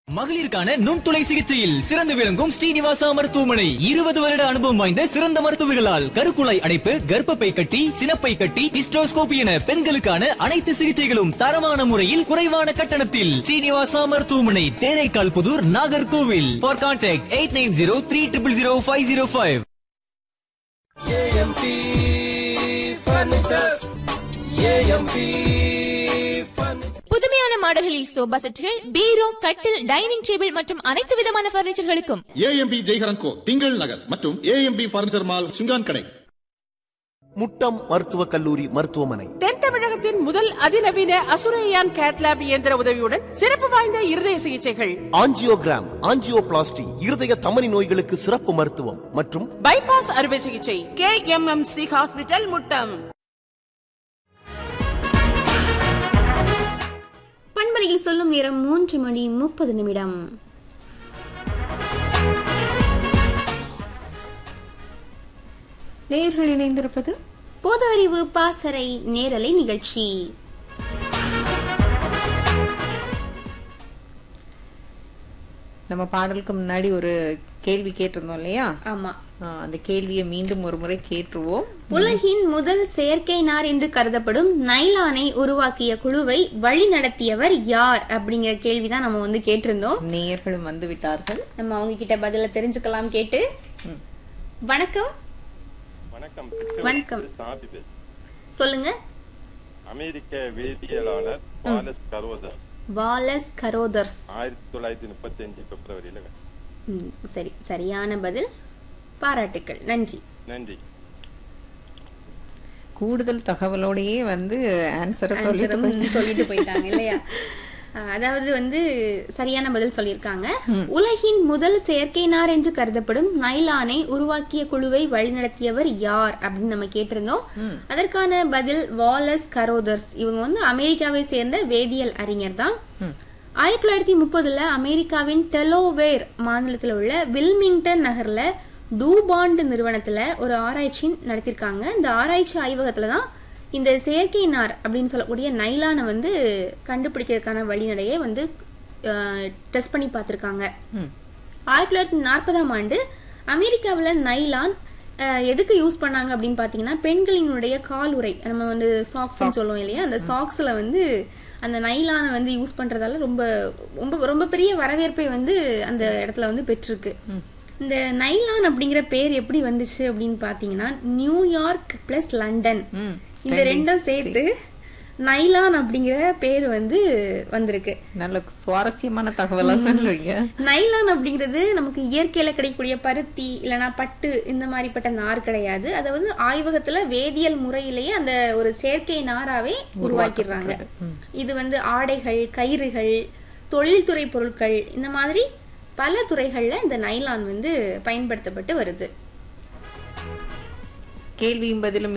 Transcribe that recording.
மகளிருக்கான நுண்துளை சிகிச்சையில் சிறந்து விளங்கும் ஸ்ரீனிவாசா மருத்துவமனை இருபது வருட அனுபவம் வாய்ந்த சிறந்த மருத்துவர்களால் கருக்குழாய் அடைப்பு கர்ப்பப்பை கட்டி சினப்பை கட்டி ஹிஸ்டோஸ்கோபி என பெண்களுக்கான அனைத்து சிகிச்சைகளும் தரமான முறையில் குறைவான கட்டணத்தில் ஸ்ரீனிவாசா மருத்துவமனை Theraikkal Pudur Nagercoil for contact eight nine zero three triple zero five zero five AMP furnitures AMP furniture புதுமையான மாடல்களில் சோபா செட்டுகள் பீரோ கட்டில் டைனிங் டேபிள் மற்றும் அனைத்து விதமான பர்னிச்சர்களுக்கும் ஏஎம்பி ஜெய்ஹரன் கோ திங்கள் நகர் மற்றும் ஏஎம்பி பர்னிச்சர் மால் சுங்கான் கடை முட்டம் மருத்துவக் கல்லூரி மருத்துவமனை தென் தமிழகத்தின் முதல் அதிநவீன அசுரையான் கேட்லாப் இயந்திர உதவியுடன் சிறப்பு வாய்ந்த இருதய சிகிச்சைகள் ஆஞ்சியோகிராம் ஆஞ்சியோபிளாஸ்டி இருதய தமனி நோய்களுக்கு சிறப்பு மருத்துவம் மற்றும் பைபாஸ் அறுவை சிகிச்சை K M M C hospital Muttam பண்பலையில் சொல்லும் நேரம் மூன்று மணி முப்பது நிமிடம் நேர்கள் இணைந்திருப்பது பொது அறிவு பாசறை நேரலை நிகழ்ச்சி நம்ம பாடலுக்கு முன்னாடி ஒரு கேள்வி கேட்டிருந்தோம் இல்லையா ஆமா ஆ, அந்த கேள்வியை மீண்டும் ஒரு முறை கேட்டுருவோம் உலகின் முதல் செயற்கை நார் என்று கருதப்படும் நைலானை உருவாக்கிய குழுவை வழி நடத்தியவர் யார் அப்படிங்கிற கேள்விதான் நம்ம வந்து கேட்டிருந்தோம் நேயர்களும் வந்து விட்டார்கள் நம்ம அவங்க கிட்ட பதில தெரிஞ்சுக்கலாம் கேட்டு வணக்கம் வணக்கம் வணக்கம். சாபிது சொல்லுங்க அமெரிக்க வேதியியலாளர் வாலஸ் கரோதர் வாலஸ் கரோதர்ஸ் ஆயிரத்தி தொள்ளாயிரத்தி முப்பத்தி அஞ்சு பிப்ரவரியில ம், சரி சரியான பதில் பாராட்டுக்கள் நன்றி நன்றி கூடுதல் தகவலோடயே வந்து ஆன்சரை சொல்லிட்டு ஆன்சரும் போயிட்டாங்க. சொல்லிட்டு போயிட்டாங்க இல்லையா அஹ் அதாவது வந்து சரியான பதில் சொல்லியிருக்காங்க உலகின் முதல் செயற்கை நார் என்று கருதப்படும் நைலானை உருவாக்கிய குழுவை வழிநடத்தியவர் யார் அப்படின்னு நம்ம கேட்டிருந்தோம் அதற்கான பதில் வாலஸ் கரோதர்ஸ் இவங்க வந்து அமெரிக்காவை சேர்ந்த வேதியியல் அறிஞர் தான் ஆயிரத்தி தொள்ளாயிரத்தி முப்பதுல அமெரிக்காவின் டெலோவேர் மாநிலத்தில் உள்ள வில்மிங்டன் நகர்ல டூபாண்ட் நிறுவனத்துல ஒரு ஆராய்ச்சி நடத்திருக்காங்க இந்த ஆராய்ச்சி ஆய்வகத்துல தான் இந்த செயற்கை நார் அப்படின்னு சொல்லக்கூடிய நைலானை வந்து கண்டுபிடிக்கிறதுக்கான வழிநடையை வந்து டெஸ்ட் பண்ணி பார்த்திருக்காங்க ஆயிரத்தி தொள்ளாயிரத்தி நாற்பதாம் ஆண்டு அமெரிக்காவில் நைலான் அஹ், எதுக்கு யூஸ் பண்ணாங்க அப்படின்னு பார்த்தீங்கன்னா பெண்களினுடைய கால் உறை நம்ம வந்து சாக்ஸ்ன்னு சொல்லுவோம் இல்லையா அந்த சாக்ஸ்ல வந்து அந்த நைலானை வந்து யூஸ் பண்றதால ரொம்ப ரொம்ப ரொம்ப பெரிய வரவேற்பை வந்து அந்த இடத்துல வந்து பெற்றிருக்கு இந்த நைலான் அப்படிங்கிற பேர் எப்படி வந்துச்சு அப்படின்னு பார்த்தீங்கன்னா நியூயார்க் பிளஸ் லண்டன் ம், இந்த ரெண்டும் சேர்த்து நைலான் அப்படிங்கிற பேர் வந்து வந்திருக்கு நல்ல சுவாரஸ்யமான தகவலா சொல்றீங்க நைலான் அப்படிங்கிறது நமக்கு இயற்கையில கிடைக்கக்கூடிய பருத்தி இல்லனா பட்டு இந்த மாதிரிப்பட்ட நார் கிடையாது அதை வந்து ஆய்வகத்துல வேதியியல் முறையிலேயே அந்த ஒரு செயற்கை நாராவே உருவாக்கிடுறாங்க இது வந்து ஆடைகள் கயிறுகள் தொழில்துறை பொருட்கள் இந்த மாதிரி பல துறைகள்ல இந்த நைலான் வந்து பயன்படுத்தப்பட்டு வருது கேள்வியும் பதிலும்